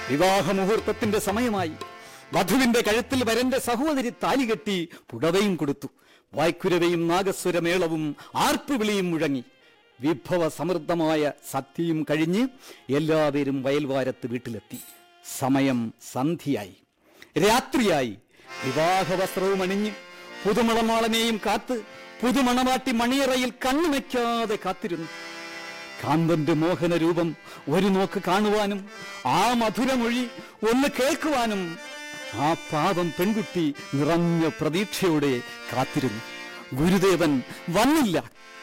വിവാഹ മുഹൂർത്തത്തിന്റെ സമയമായി വധുവിന്റെ കഴുത്തിൽ വരന്റെ സഹോദരി താലി കെട്ടി പുടവയും കൊടുത്തു വായ്ക്കുരവയും നാഗസ്വരമേളവും ആർപ്പുവിളിയും മുഴങ്ങി വിഭവ സമൃദ്ധമായ സദ്യയും കഴിഞ്ഞ് എല്ലാവരും വയൽവാരത്ത് വീട്ടിലെത്തി സമയം സന്ധിയായി രാത്രിയായി വിവാഹ വസ്ത്രവും അണിഞ്ഞ് പുതുമണമാളനെയും കാത്ത് പുതുമണവാട്ടി മണിയറയിൽ കണ്ണുവയ്ക്കാതെ കാത്തിരുന്നു കാന്തന്റെ മോഹന രൂപം ഒരു നോക്ക് കാണുവാനും ആ മധുരമൊഴി ഒന്ന് കേൾക്കുവാനും ആ പാവം പെൺകുട്ടി നിറഞ്ഞ പ്രതീക്ഷയോടെ കാത്തിരുന്നു ഗുരുദേവൻ വന്നില്ല